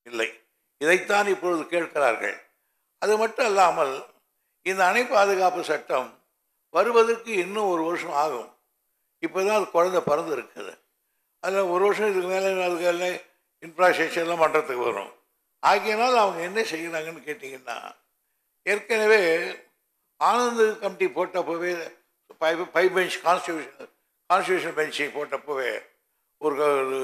இல்லை இதைத்தான் இப்பொழுது கேட்கிறார்கள் அது மட்டும் அல்லாமல் இந்த அணை பாதுகாப்பு சட்டம் வருவதற்கு இன்னும் ஒரு வருஷம் ஆகும் இப்போ தான் அது குழந்தை பிறந்து இருக்குது அதில் ஒரு வருஷம் இதுக்கு மேலே அதுக்கு இன்ஃப்ராஸ்ட்ரக்சர்லாம் பண்ணுறதுக்கு வரும் ஆகியனால் அவங்க என்ன செய்கிறாங்கன்னு கேட்டிங்கன்னா ஏற்கனவே ஆனந்த் கமிட்டி போட்டப்போவே five five bench constitution constitution பெஞ்சை போட்டப்போவே ஒரு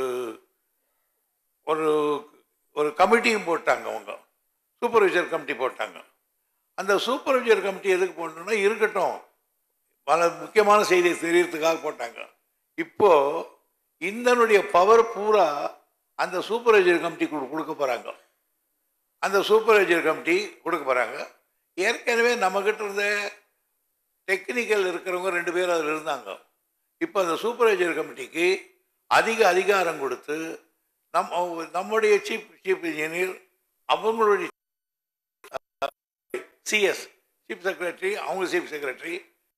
ஒரு ஒரு கமிட்டியும் போட்டாங்க அவங்க சூப்பர்வைசர் கமிட்டி போட்டாங்க அந்த சூப்பர்வைசர் கமிட்டி எதுக்கு போடணும்னா இருக்கட்டும் பல முக்கியமான செய்தியை தெரியறதுக்காக போட்டாங்க இப்போ இந்தனுடைய பவர் பூரா அந்த சூப்பர்வைசர் கமிட்டி கொடுக்க போகிறாங்க அந்த சூப்பர்வைசர் கமிட்டி கொடுக்க போகிறாங்க ஏற்கனவே நம்மக்கிட்ட இருந்த டெக்னிக்கல் இருக்கிறவங்க ரெண்டு பேர் அதில் இருந்தாங்க இப்போ அந்த சூப்பர்வைசர் கமிட்டிக்கு அதிக அதிகாரம் கொடுத்து நம் நம்முடைய சீஃப் சீஃப் இன்ஜினியர் அவங்களுடைய சிஎஸ் சீஃப் செக்ரட்டரி அவங்க chief secretary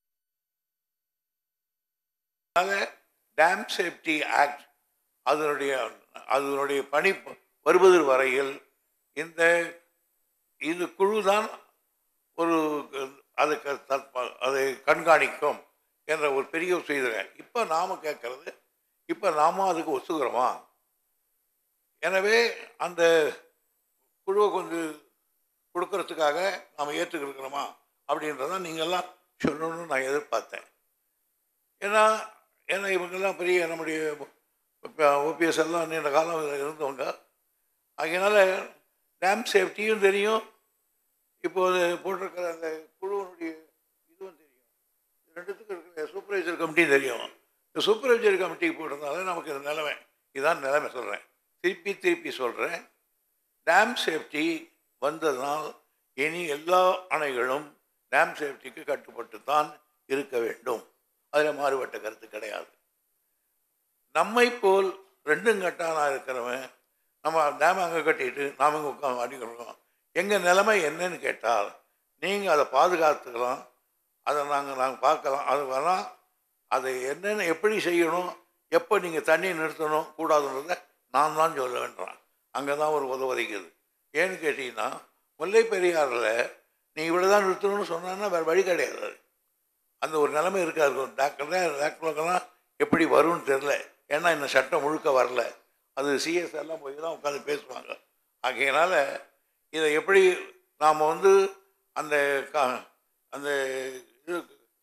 dam safety act அதனுடைய அதனுடைய பணி வருவது வரையில் இந்த இது குழு தான் ஒரு அதுக்கு தற்ப- அதை கண்காணிக்கும் என்ற ஒரு பெரிய செய்திருங்க இப்போ நாம் கேட்கறது இப்போ நாம அதுக்கு ஒத்துக்கிறோமா எனவே அந்த குழுவை கொஞ்சம் கொடுக்கறதுக்காக நாம் ஏற்றுக்கிருக்கிறோமா அப்படின்றத நீங்கள்லாம் சொல்லணும்னு நான் எதிர்பார்த்தேன் ஏன்னா ஏன்னா இவங்கெல்லாம் பெரிய நம்முடைய ஓபிஎஸ் எல்லாம் நீண்ட காலம் இதுல இருந்தவங்க அதனால டேம் சேஃப்டியும் தெரியும் இப்போது போட்டிருக்கிற அந்த குழுவினுடைய இதுவும் தெரியும் இது ரெண்டுத்துக்கும் இருக்கிற சூப்பர்வைசர் கமிட்டியும் தெரியும் இந்த சூப்பர்வைசர் கமிட்டிக்கு போட்டிருந்தாலே நமக்கு இந்த நிலைமை இதான் நிலைமை சொல்கிறேன் திருப்பி திருப்பி சொல்கிறேன் டேம் சேஃப்டி வந்ததனால் இனி எல்லா அணைகளும் டேம் சேஃப்டிக்கு கட்டுப்பட்டு தான் இருக்க வேண்டும் அதில் மாறுபட்ட கருத்து கிடையாது நம்மை போல் ரெண்டும் கட்டானா இருக்கிறவன் நம்ம டேம் அங்கே கட்டிட்டு நாம இங்கே உட்காந்து அடிக்கிறோம் எங்கள் நிலைமை என்னன்னு கேட்டால் நீங்கள் அதை பாதுகாத்துக்கலாம் அதை நாங்கள் நாங்கள் பார்க்கலாம் அது வேணால் அதை என்னென்ன எப்படி செய்யணும் எப்போ நீங்கள் தண்ணி நிறுத்தணும் கூடாதுன்றதை நான் தான் சொல்ல வேண்டாம் அங்கே தான் ஒரு உதவுதிக்குது ஏன்னு கேட்டிங்கன்னா முல்லை பெரியாறில் நீ இவ்வளோ தான் நிறுத்தணும்னு சொன்னான்னா வேறு வழி கிடையாது அது. அந்த ஒரு நிலைமை இருக்காது டாக்டர் டாக்டருக்கெல்லாம் எப்படி வரும்னு தெரில ஏன்னா இந்த சட்டம் முழுக்க வரல அது சிஎஸ் எல்லாம் போய் தான் உட்காந்து பேசுவாங்க ஆகையினால இதை எப்படி நாம் வந்து அந்த கா அந்த இது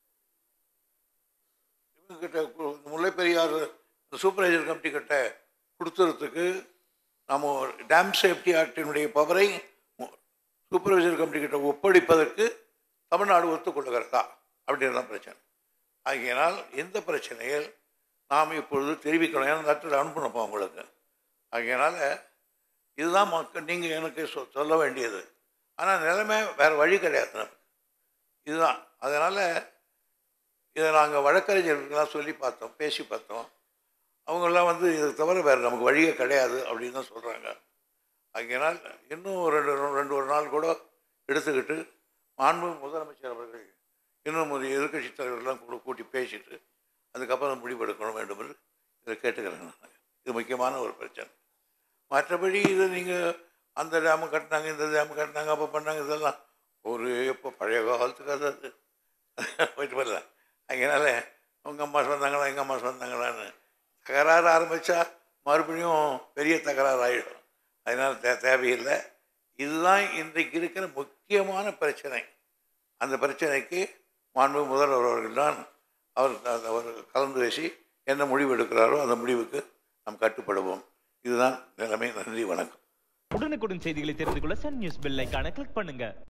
இவங்ககிட்ட கு- முல்லை பெரியார் சூப்பர்வைசர் கமிட்டி கிட்ட கொடுத்துறதுக்கு நம்ம டேம் சேஃப்டி ஆக்டினுடைய பவரை சூப்பர்வைசர் கமிட்டி கிட்ட ஒப்படைப்பதற்கு தமிழ்நாடு ஒத்துக்கொள்ளுகிறதா அப்படின்றது தான் பிரச்சனை ஆகையினால் இந்த பிரச்சனையில் நாம் இப்பொழுது தெரிவிக்கணும் ஏன்னா லெட்டர் அனுப்பணும்ப்பா உங்களுக்கு ஆகையினால இதுதான் மக்கள் நீங்கள் எனக்கு சொ சொல்ல வேண்டியது ஆனால் நிலைமை வேறு வழி கிடையாது நமக்கு இதுதான் அதனால் இதை நாங்கள் வழக்கறிஞர்களுக்கெல்லாம் சொல்லி பார்த்தோம் பேசி பார்த்தோம் அவங்கெல்லாம் வந்து இதை தவிர வேறு நமக்கு வழியே கிடையாது அப்படின்னு தான் சொல்கிறாங்க ஆகையினால் இன்னும் ஒரு ரெண்டு ரெண்டு ஒரு நாள் கூட எடுத்துக்கிட்டு மாண்பு முதலமைச்சர் அவர்கள் இன்னும் ஒரு எதிர்க்கட்சி தலைவர்கள்லாம் கூட கூட்டி பேசிட்டு அதுக்கப்புறம் முடிவெடுக்கணும் வேண்டும் என்று இதை கேட்டுக்கிறேன் நான் இது முக்கியமான ஒரு பிரச்சனை மற்றபடி இது நீங்கள் அந்த டேமு கட்டினாங்க இந்த டேமு கட்டினாங்க அப்போ பண்ணாங்க இதெல்லாம் ஒரு எப்போ பழைய காலத்துக்கு அது அது போயிட்டு வரல அதனால உங்கள் அம்மா சொன்னாங்களா எங்கள் அம்மா சொன்னாங்களான்னு தகராறு ஆரம்பித்தா மறுபடியும் பெரிய தகராறு ஆகிடும் அதனால் தே தேவையில்லை இதுதான் இன்றைக்கு இருக்கிற முக்கியமான பிரச்சனை அந்த பிரச்சனைக்கு மாண்பு முதல்வர் அவர்கள் தான் அவர் அவர் கலந்து பேசி என்ன முடிவு எடுக்கிறாரோ அந்த முடிவுக்கு நாம் கட்டுப்படுவோம் இதுதான் நிலைமை நன்றி வணக்கம் உடனுக்குடன் செய்திகளை தெரிந்து கொள்ள சன் நியூஸ் பெல் ஐகானை கிளிக் பண்ணுங்க